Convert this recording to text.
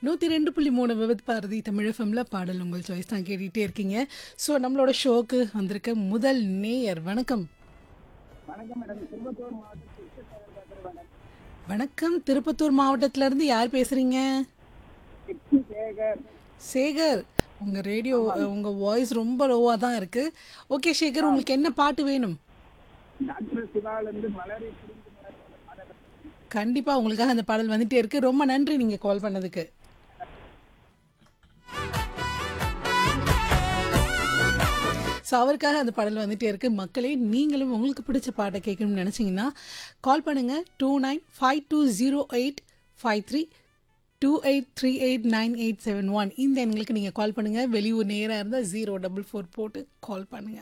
நூற்றி ரெண்டு புள்ளி மூணு விவித் பாரதி தமிழ் எஃப்எம்ல பாடல் உங்கள் சாய்ஸ் தான் கேட்டுகிட்டே இருக்கீங்க ஸோ நம்மளோட ஷோக்கு வந்திருக்க முதல் நேயர் வணக்கம் வணக்கம் மேடம் திருப்பத்தூர் மாவட்டம் கிருஷ்ணசாகர் பேசுறேன் மேடம் வணக்கம் திருப்பத்தூர் மாவட்டத்துல இருந்து யார் பேசுறீங்க கிருஷ்ண சேகர் சேகர் உங்க ரேடியோ உங்க வாய்ஸ் ரொம்ப லோவாக தான் இருக்கு ஓகே சேகர் உங்களுக்கு என்ன பாட்டு வேணும் டாக்டர் சிவாலேருந்து மலரை புரிந்து மலர் பாடல் கண்டிப்பா உங்களுக்காக அந்த பாடல் வந்துட்டே இருக்கு ரொம்ப நன்றி நீங்க கால் பண்ணதுக்கு ஸோ அவருக்காக அந்த பாடல் வந்துட்டே இருக்கு மக்களே நீங்களும் உங்களுக்கு பிடிச்ச பாட்டை கேட்கணும்னு நினச்சிங்கன்னா கால் பண்ணுங்க two nine five two zero eight five three two eight three eight nine eight seven one இந்த எண்களுக்கு நீங்கள் கால் பண்ணுங்கள் வெளியூர் நேராக இருந்தால் ஜீரோ டபுள் ஃபோர் போட்டு கால் பண்ணுங்கள்